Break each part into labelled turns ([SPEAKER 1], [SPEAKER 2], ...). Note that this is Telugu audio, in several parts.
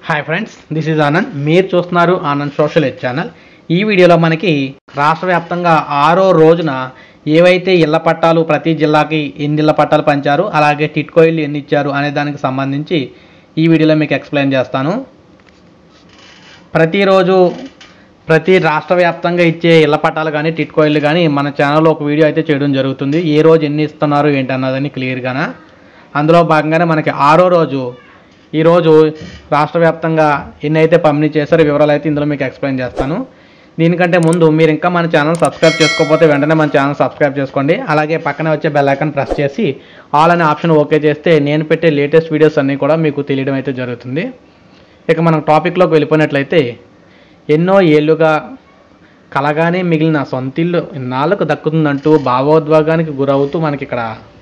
[SPEAKER 1] hi friends this is Anand మీరు చూస్తున్నారు ఆనంద్ సోషల్ ఎడ్ ఛానల్ ఈ వీడియోలో మనకి రాష్ట్ర వ్యాప్తంగా ఆరో రోజున ఏవైతే ఇళ్ల పట్టాలు ప్రతి జిల్లాకి ఎన్ని ఇళ్ల పట్టాలు పంచారు అలాగే టిట్కో ఇల్లు ఎన్ని ఇచ్చారు అనే దానికి సంబంధించి ఈ వీడియోలో మీకు ఎక్స్ప్లెయిన్ చేస్తాను ప్రతిరోజు ప్రతి రాష్ట్ర వ్యాప్తంగా ఇచ్చే ఇళ్ల పట్టాలు కానీ టిట్కో ఇల్లు కానీ మన ఛానల్లో ఒక వీడియో అయితే చేయడం జరుగుతుంది ఏ రోజు ఎన్ని ఇస్తున్నారు ఏంటి అన్నదని క్లియర్గానా అందులో భాగంగానే మనకి ఆరో రోజు ఈరోజు రాష్ట్ర వ్యాప్తంగా ఎన్ని అయితే పంపిణీ చేశారో వివరాలు అయితే ఇందులో మీకు ఎక్స్ప్లెయిన్ చేస్తాను దీనికంటే ముందు మీరు ఇంకా మన ఛానల్ సబ్స్క్రైబ్ చేసుకోకపోతే వెంటనే మన ఛానల్ సబ్స్క్రైబ్ చేసుకోండి అలాగే పక్కనే వచ్చే బెల్ ఐకాన్ ప్రెస్ చేసి ఆల్ అనే ఆప్షన్ ఓకే చేస్తే నేను పెట్టే లేటెస్ట్ వీడియోస్ అన్నీ కూడా మీకు తెలియడం అయితే జరుగుతుంది ఇక మనం టాపిక్లోకి వెళ్ళిపోయినట్లయితే ఎన్నో ఏళ్ళుగా కలగానే మిగిలిన సొంతిల్లు ఇన్నాళ్ళకు దక్కుతుందంటూ భావోద్వేగానికి గురవుతూ మనకి ఇక్కడ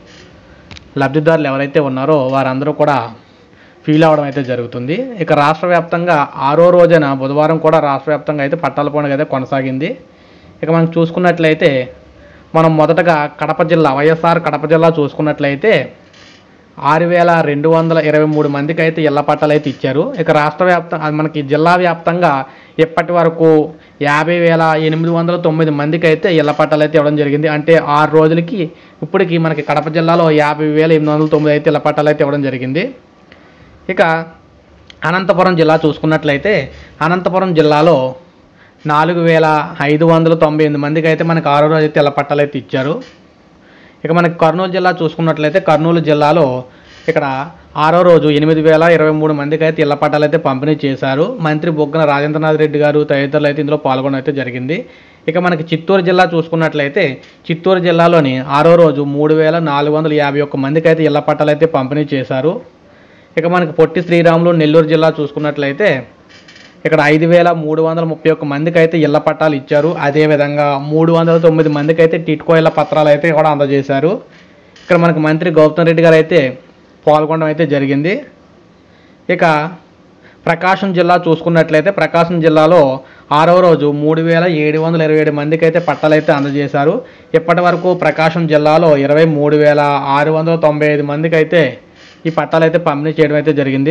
[SPEAKER 1] లబ్ధిదారులు ఎవరైతే ఉన్నారో వారందరూ కూడా ఫీల్ అవ్వడం అయితే జరుగుతుంది ఇక రాష్ట్ర వ్యాప్తంగా ఆరో రోజున బుధవారం కూడా రాష్ట్ర వ్యాప్తంగా అయితే పట్టాల పండుగ అయితే కొనసాగింది ఇక మనం చూసుకున్నట్లయితే మనం మొదటగా కడప జిల్లా వైఎస్ఆర్ కడప జిల్లా చూసుకున్నట్లయితే ఆరు వేల రెండు వందల ఇరవై మూడు మందికి అయితే ఇళ్ల పట్టాలు అయితే ఇచ్చారు ఇక రాష్ట్ర వ్యాప్తంగా అది మనకి జిల్లా వ్యాప్తంగా ఇప్పటి వరకు యాభై వేల ఎనిమిది వందల తొమ్మిది మందికి అయితే ఇళ్ల పట్టాలు అయితే ఇవ్వడం జరిగింది అంటే ఆరు రోజులకి ఇప్పటికి మనకి కడప జిల్లాలో యాభై వేల ఎనిమిది వందల తొమ్మిది అయితే ఇళ్ల పట్టాలు అయితే ఇవ్వడం జరిగింది ఇక అనంతపురం జిల్లా చూసుకున్నట్లయితే అనంతపురం జిల్లాలో నాలుగు వేల ఐదు వందల తొంభై ఎనిమిది మందికి అయితే మనకి ఆరో రోజు అయితే ఇళ్ల పట్టాలు అయితే ఇచ్చారు ఇక మనకి కర్నూలు జిల్లా చూసుకున్నట్లయితే కర్నూలు జిల్లాలో ఇక్కడ ఆరో రోజు ఎనిమిది వేల ఇరవై మూడు మందికి అయితే ఇళ్ల పట్టాలు అయితే పంపిణీ చేశారు మంత్రి బొగ్గన రాజేంద్రనాథ్ రెడ్డి గారు తదితరులు అయితే ఇందులో పాల్గొనడం అయితే జరిగింది ఇక మనకి చిత్తూరు జిల్లా చూసుకున్నట్లయితే చిత్తూరు జిల్లాలోని ఆరో రోజు మూడు వేల నాలుగు వందల యాభై ఒక్క మందికి అయితే ఇళ్ల పట్టాలు అయితే పంపిణీ చేశారు ఇక మనకి పొట్టి శ్రీరాములు నెల్లూరు జిల్లా చూసుకున్నట్లయితే ఇక్కడ ఐదు వేల మూడు వందల ముప్పై ఒక్క మందికి అయితే ఇళ్ల పట్టాలు ఇచ్చారు అదేవిధంగా మూడు వందల తొమ్మిది మందికి అయితే టిట్కో ఇళ్ల పత్రాలు అయితే కూడా అందజేశారు ఇక్కడ మనకి మంత్రి గౌతమ్ రెడ్డి గారు అయితే పాల్గొనడం అయితే జరిగింది ఇక ప్రకాశం జిల్లా చూసుకున్నట్లయితే ప్రకాశం జిల్లాలో ఆరవ రోజు మూడు వేల ఏడు వందల ఇరవై ఏడు మందికి అయితే పట్టాలు అయితే అందజేశారు ఇప్పటి వరకు ప్రకాశం జిల్లాలో ఇరవై మూడు వేల ఆరు వందల తొంభై ఐదు మందికి అయితే ఈ పట్టాలు అయితే పంపిణీ చేయడం అయితే జరిగింది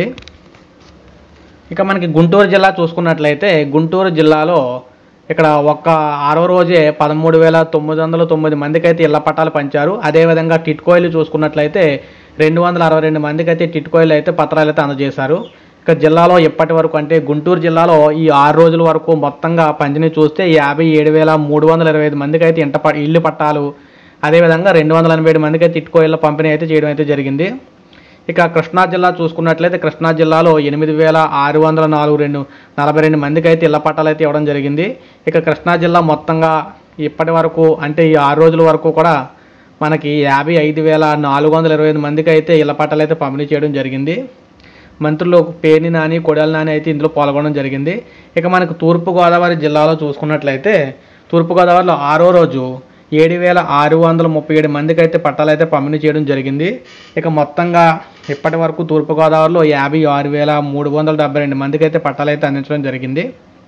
[SPEAKER 1] ఇక మనకి గుంటూరు జిల్లా చూసుకున్నట్లయితే గుంటూరు జిల్లాలో ఇక్కడ ఒక్క ఆరో రోజే పదమూడు వేల తొమ్మిది వందల తొమ్మిది మందికి అయితే ఇళ్ల పట్టాలు పంచారు అదేవిధంగా టిట్కోయిలు చూసుకున్నట్లయితే రెండు వందల అరవై రెండు మందికి అయితే టిట్కోయిలు అయితే పత్రాలు అయితే అందజేశారు ఇక జిల్లాలో ఇప్పటి వరకు అంటే గుంటూరు జిల్లాలో ఈ ఆరు రోజుల వరకు మొత్తంగా పంచిని చూస్తే యాభై ఏడు వేల మూడు వందల ఇరవై ఐదు మందికి అయితే ఇంట ప- ఇల్లు పట్టాలు అదేవిధంగా రెండు వందల ఎనభై ఏడు మందికి అయితే టిట్కోయిల పంపిణీ అయితే చేయడం అయితే జరిగింది ఇక కృష్ణా జిల్లా చూసుకున్నట్లయితే కృష్ణా జిల్లాలో ఎనిమిది వేల ఆరు వందల నాలుగు రెండు నలభై రెండు మందికి అయితే ఇళ్ల పట్టాలు అయితే ఇవ్వడం జరిగింది ఇక కృష్ణా జిల్లా మొత్తంగా ఇప్పటి వరకు అంటే ఈ ఆరు రోజుల వరకు కూడా మనకి యాభై ఐదు వేల నాలుగు వందల ఇరవై ఐదు మందికి అయితే ఇళ్ల పట్టాలు అయితే పంపిణీ చేయడం జరిగింది మంత్రులు పేర్ని నాని కొడాలి నాని అయితే ఇందులో పాల్గొనడం జరిగింది ఇక మనకు తూర్పుగోదావరి జిల్లాలో చూసుకున్నట్లయితే తూర్పుగోదావరిలో ఆరో రోజు ఏడు వేల ఆరు వందల ముప్పై ఏడు మందికి అయితే పట్టాలు అయితే పంపిణీ చేయడం జరిగింది ఇక మొత్తంగా ఇప్పటి వరకు తూర్పుగోదావరిలో యాభై ఆరు వేల మూడు వందల డెబ్బై రెండు మందికి అయితే పట్టాలు అయితే అందించడం జరిగింది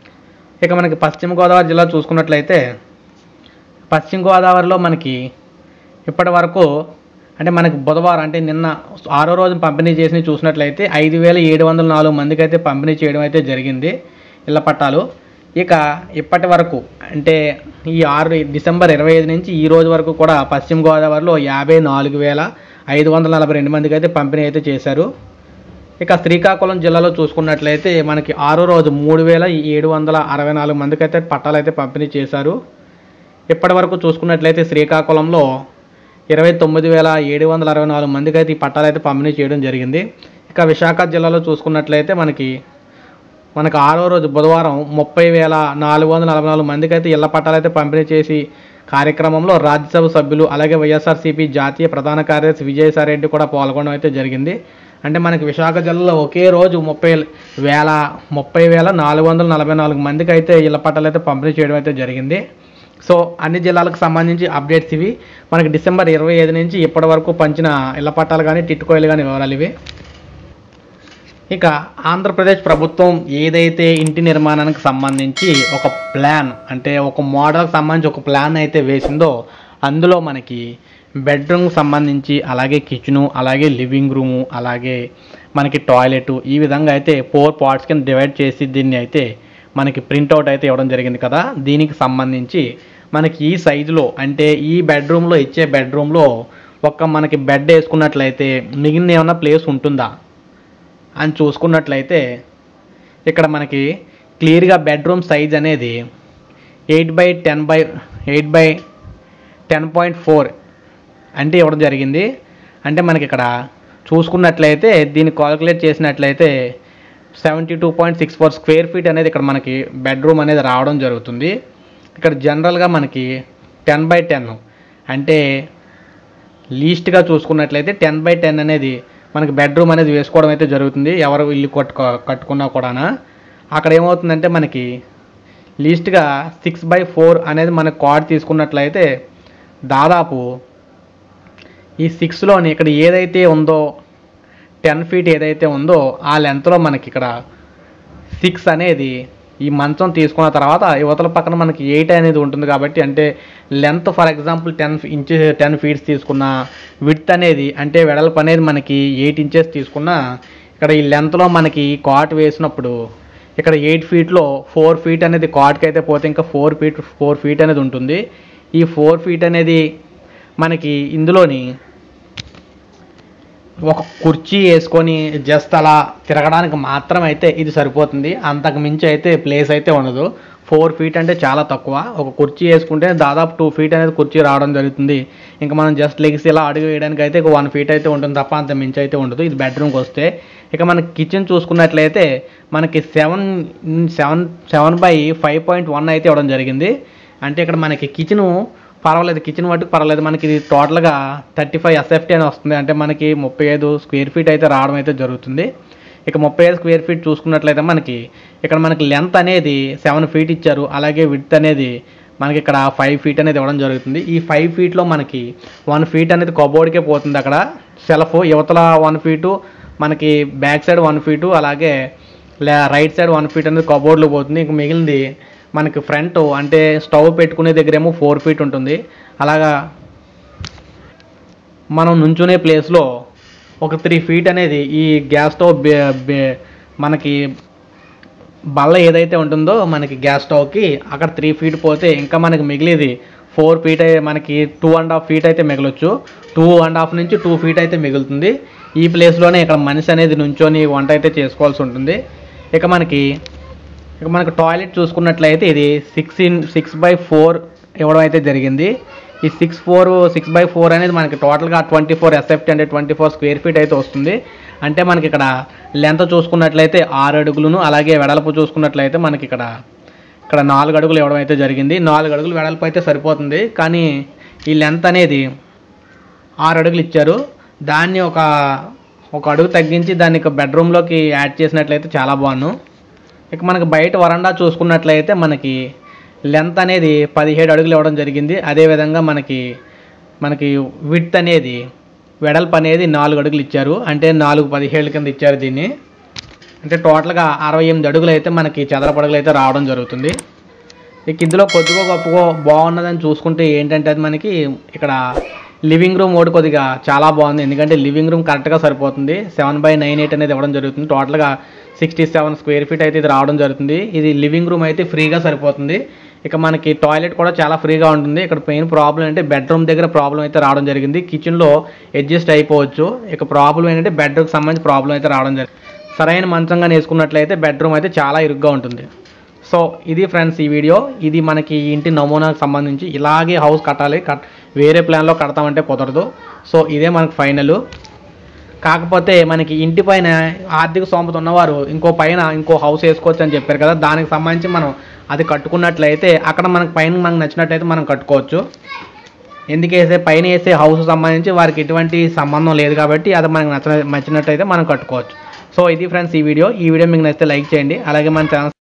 [SPEAKER 1] ఇక మనకి పశ్చిమ గోదావరి జిల్లా చూసుకున్నట్లయితే పశ్చిమ గోదావరిలో మనకి ఇప్పటి వరకు అంటే మనకి బుధవారం అంటే నిన్న ఆరో రోజు పంపిణీ చేసి చూసినట్లయితే ఐదు వేల ఏడు వందల నాలుగు మందికి అయితే పంపిణీ చేయడం అయితే జరిగింది ఇళ్ల పట్టాలు ఇక ఇప్పటి వరకు అంటే ఈ ఆరు డిసెంబర్ ఇరవై ఐదు నుంచి ఈ రోజు వరకు కూడా పశ్చిమ గోదావరిలో యాభై నాలుగు వేల ఐదు వందల నలభై రెండు మందికి అయితే పంపిణీ అయితే చేశారు ఇక శ్రీకాకుళం జిల్లాలో చూసుకున్నట్లయితే మనకి ఆరో రోజు మూడు వేల ఏడు వందల అరవై నాలుగు మందికి అయితే పట్టాలు అయితే పంపిణీ చేశారు ఇప్పటి వరకు చూసుకున్నట్లయితే శ్రీకాకుళంలో ఇరవై తొమ్మిది వేల ఏడు వందల అరవై నాలుగు మందికి అయితే ఈ పట్టాలు అయితే పంపిణీ చేయడం జరిగింది ఇక విశాఖ జిల్లాలో చూసుకున్నట్లయితే మనకి మనకు ఆరో రోజు బుధవారం ముప్పై వేల నాలుగు వందల నలభై నాలుగు మందికి అయితే ఇళ్ల పట్టాలు అయితే పంపిణీ చేసి కార్యక్రమంలో రాజ్యసభ సభ్యులు అలాగే వైఎస్ఆర్సీపీ జాతీయ ప్రధాన కార్యదర్శి విజయసాయి రెడ్డి కూడా పాల్గొనడం అయితే జరిగింది అంటే మనకి విశాఖ జిల్లాలో ఒకే రోజు ముప్పై వేల ముప్పై వేల నాలుగు వందల నలభై నాలుగు మందికి అయితే ఇళ్ల పట్టాలు అయితే పంపిణీ చేయడం అయితే జరిగింది సో అన్ని జిల్లాలకు సంబంధించి అప్డేట్స్ ఇవి మనకి డిసెంబర్ ఇరవై ఐదు నుంచి ఇప్పటి వరకు పంచిన ఇళ్ల పట్టాలు కానీ టిట్టుకోయలు కానీ వివరాలు ఇవి ఇక ఆంధ్రప్రదేశ్ ప్రభుత్వం ఏదైతే ఇంటి నిర్మాణానికి సంబంధించి ఒక ప్లాన్ అంటే ఒక మోడల్కి సంబంధించి ఒక ప్లాన్ అయితే వేసిందో అందులో మనకి బెడ్రూమ్కి సంబంధించి అలాగే కిచెను అలాగే లివింగ్ రూము అలాగే మనకి టాయిలెట్ ఈ విధంగా అయితే ఫోర్ పార్ట్స్ కింద డివైడ్ చేసి దీన్ని అయితే మనకి ప్రింట్అవుట్ అయితే ఇవ్వడం జరిగింది కదా దీనికి సంబంధించి మనకి ఈ సైజులో అంటే ఈ బెడ్రూమ్లో ఇచ్చే బెడ్రూమ్లో ఒక్క మనకి బెడ్ వేసుకున్నట్లయితే మిగిలిన ఏమైనా ప్లేస్ ఉంటుందా అని చూసుకున్నట్లయితే ఇక్కడ మనకి క్లియర్గా బెడ్రూమ్ సైజ్ అనేది eight by ten by eight by ten point four అంటే ఇవ్వడం జరిగింది అంటే మనకి ఇక్కడ చూసుకున్నట్లయితే దీన్ని కాలిక్యులేట్ చేసినట్లయితే seventy two point six four square feet అనేది ఇక్కడ మనకి బెడ్రూమ్ అనేది రావడం జరుగుతుంది ఇక్కడ జనరల్గా మనకి టెన్ బై టెన్ అంటే లీస్ట్గా చూసుకున్నట్లయితే టెన్ బై టెన్ అనేది మనకి బెడ్రూమ్ అనేది వేసుకోవడం అయితే జరుగుతుంది ఎవరు ఇల్లు కట్టుకో కట్టుకున్నా కూడా అక్కడ ఏమవుతుందంటే మనకి లీస్ట్గా సిక్స్ బై ఫోర్ అనేది మనకి కార్డ్ తీసుకున్నట్లయితే దాదాపు ఈ సిక్స్లోని ఇక్కడ ఏదైతే ఉందో టెన్ ఫీట్ ఏదైతే ఉందో ఆ లెంత్లో మనకి ఇక్కడ సిక్స్ అనేది ఈ మంచం తీసుకున్న తర్వాత యువతల పక్కన మనకి ఎయిట్ అనేది ఉంటుంది కాబట్టి అంటే length for example ten inch ten feets తీసుకున్న విడ్త్ అనేది అంటే వెడల్పు అనేది మనకి ఎయిట్ ఇంచెస్ తీసుకున్న ఇక్కడ ఈ లెంత్లో మనకి కాట్ వేసినప్పుడు ఇక్కడ ఎయిట్ ఫీట్లో ఫోర్ ఫీట్ అనేది కాట్కి అయితే పోతే ఇంకా ఫోర్ ఫీట్ ఫోర్ ఫీట్ అనేది ఉంటుంది ఈ ఫోర్ ఫీట్ అనేది మనకి ఇందులోని ఒక కుర్చీ వేసుకొని జస్ట్ అలా తిరగడానికి మాత్రం అయితే ఇది సరిపోతుంది అంతకు మించి అయితే ప్లేస్ అయితే ఉండదు ఫోర్ ఫీట్ అంటే చాలా తక్కువ ఒక కుర్చీ వేసుకుంటే దాదాపు టూ ఫీట్ అనేది కుర్చీ రావడం జరుగుతుంది ఇంకా మనం జస్ట్ లెగ్స్ ఇలా అడుగు వేయడానికి అయితే ఒక వన్ ఫీట్ అయితే ఉంటుంది తప్ప అంత మించి అయితే ఉండదు ఇది బెడ్రూమ్కి వస్తే ఇక మనకి కిచెన్ చూసుకున్నట్లయితే మనకి seven seven seven by five point one అయితే ఇవ్వడం జరిగింది అంటే ఇక్కడ మనకి కిచెను పర్వాలేదు కిచెన్ మట్టుకు పర్వాలేదు మనకి ఇది టోటల్గా థర్టీ ఫైవ్ ఎస్ఎఫ్టీ అని వస్తుంది అంటే మనకి ముప్పై ఐదు స్క్వేర్ ఫీట్ అయితే రావడం అయితే జరుగుతుంది ఇక ముప్పై ఐదు స్క్వేర్ ఫీట్ చూసుకున్నట్లయితే మనకి ఇక్కడ మనకి లెంత్ అనేది సెవెన్ ఫీట్ ఇచ్చారు అలాగే విడ్త్ అనేది మనకి ఇక్కడ ఫైవ్ ఫీట్ అనేది ఇవ్వడం జరుగుతుంది ఈ ఫైవ్ ఫీట్లో మనకి వన్ ఫీట్ అనేది కబోర్డ్కే పోతుంది అక్కడ సెల్ఫ్ యువతల వన్ ఫీటు మనకి బ్యాక్ సైడ్ వన్ ఫీటు అలాగే రైట్ సైడ్ వన్ ఫీట్ అనేది కబోర్డ్లో పోతుంది ఇంక మిగిలింది మనకి ఫ్రంట్ అంటే స్టవ్ పెట్టుకునే దగ్గరేమో ఫోర్ ఫీట్ ఉంటుంది అలాగా మనం నుంచునే ప్లేస్లో ఒక త్రీ ఫీట్ అనేది ఈ గ్యాస్ స్టవ్ బే- బే- మనకి బల్ల ఏదైతే ఉంటుందో మనకి గ్యాస్ స్టవ్కి అక్కడ త్రీ ఫీట్ పోతే ఇంకా మనకి మిగిలేది ఫోర్ ఫీట్ అయితే మనకి టూ అండ్ హాఫ్ ఫీట్ అయితే మిగలొచ్చు టూ అండ్ హాఫ్ నుంచి టూ ఫీట్ అయితే మిగులుతుంది ఈ ప్లేస్లోనే ఇక్కడ మనిషి అనేది నుంచొని వంట అయితే చేసుకోవాల్సి ఉంటుంది ఇక మనకి ఇక మనకు టాయిలెట్ చూసుకున్నట్లయితే ఇది six in six by four ఇవ్వడం అయితే జరిగింది ఈ six four six by four అనేది మనకి టోటల్గా ట్వంటీ ఫోర్ ఎస్ఎఫ్టీ అంటే ట్వంటీ ఫోర్ స్క్వేర్ ఫీట్ అయితే వస్తుంది అంటే మనకి ఇక్కడ లెంత్ చూసుకున్నట్లయితే ఆరు అడుగులను అలాగే వెడల్పు చూసుకున్నట్లయితే మనకి ఇక్కడ ఇక్కడ నాలుగు అడుగులు ఇవ్వడం అయితే జరిగింది నాలుగు అడుగులు వెడల్పు అయితే సరిపోతుంది కానీ ఈ లెంత్ అనేది ఆరు అడుగులు ఇచ్చారు దాన్ని ఒక ఒక అడుగు తగ్గించి దాన్ని ఇక బెడ్రూమ్లోకి యాడ్ చేసినట్లయితే చాలా బాగున్నాను ఇక మనకి బయట వరండా చూసుకున్నట్లయితే మనకి లెంత్ అనేది పదిహేడు అడుగులు ఇవ్వడం జరిగింది అదేవిధంగా మనకి మనకి విడ్త్ అనేది వెడల్పు అనేది నాలుగు అడుగులు ఇచ్చారు అంటే నాలుగు పదిహేడు కింద ఇచ్చారు దీన్ని అంటే టోటల్గా అరవై ఎనిమిది అడుగులు అయితే మనకి చదరపు అడుగులు అయితే రావడం జరుగుతుంది ఇక ఇందులో కొద్దిగా గొప్పగా బాగున్నదని చూసుకుంటే ఏంటంటే అది మనకి ఇక్కడ లివింగ్ రూమ్ ఒకటి కొద్దిగా చాలా బాగుంది ఎందుకంటే లివింగ్ రూమ్ కరెక్ట్గా సరిపోతుంది సెవెన్ బై నైన్ ఎయిట్ అనేది ఇవ్వడం జరుగుతుంది టోటల్గా సిక్స్టీ సెవెన్ స్క్వేర్ ఫీట్ అయితే ఇది రావడం జరుగుతుంది ఇది లివింగ్ రూమ్ అయితే ఫ్రీగా సరిపోతుంది ఇక మనకి టాయిలెట్ కూడా చాలా ఫ్రీగా ఉంటుంది ఇక్కడ మెయిన్ ప్రాబ్లం అంటే బెడ్రూమ్ దగ్గర ప్రాబ్లం అయితే రావడం జరిగింది కిచెన్లో అడ్జస్ట్ అయిపోవచ్చు ఇక ప్రాబ్లం ఏంటంటే బెడ్రూమ్కి సంబంధించి ప్రాబ్లం అయితే రావడం జరిగింది సరైన మంచంగా వేసుకున్నట్లయితే బెడ్రూమ్ అయితే చాలా ఇరుగ్గా ఉంటుంది సో ఇది ఫ్రెండ్స్ ఈ వీడియో ఇది మనకి ఈ ఇంటి నమూనాకు సంబంధించి ఇలాగే హౌస్ కట్టాలి కట్ వేరే ప్లాన్లో కడతామంటే కుదరదు సో ఇదే మనకి ఫైనల్ కాకపోతే మనకి ఇంటి పైన ఆర్థిక స్తోమత ఉన్నవారు ఇంకో పైన ఇంకో హౌస్ వేసుకోవచ్చు అని చెప్పారు కదా దానికి సంబంధించి మనం అది కట్టుకున్నట్లయితే అక్కడ మనకి పైన మనకు నచ్చినట్లయితే మనం కట్టుకోవచ్చు ఎందుకు వేసే పైన వేసే హౌస్ సంబంధించి వారికి ఎటువంటి సంబంధం లేదు కాబట్టి అది మనకు నచ్చిన నచ్చినట్టయితే మనం కట్టుకోవచ్చు సో ఇది ఫ్రెండ్స్ ఈ వీడియో ఈ వీడియో మీకు నచ్చితే లైక్ చేయండి అలాగే మన ఛానల్